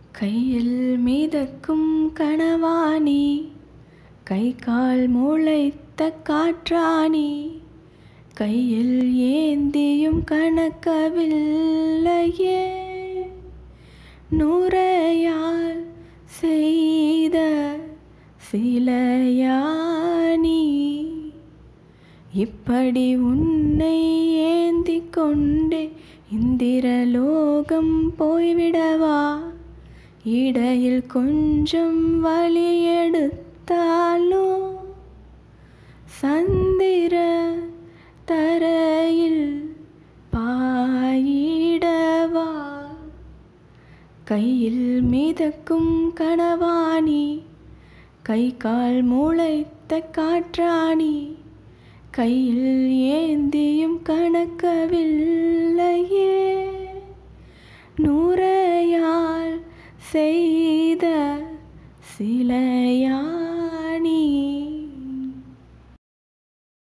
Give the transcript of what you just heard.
கையில் மிதக்கும் கனவாணி கை கால் முளைத்த காற்றாணி கையில் ஏந்தியும் கணக்கவில்லையே நுரையால் செய்த சிலையானி இப்படி உன்னை ஏந்தி கொண்டே இந்திரலோகம் போய்விடவா இடையில் கொஞ்சம் வழி எடுத்தாலோ சந்திர தரையில் பாயிடவா கையில் மிதக்கும் கனவாணி கை கால் முளைத்த காற்றாணி கையில் ஏந்தியும் கணக்கவில்லையே நுரையால் செய்த சிலையானி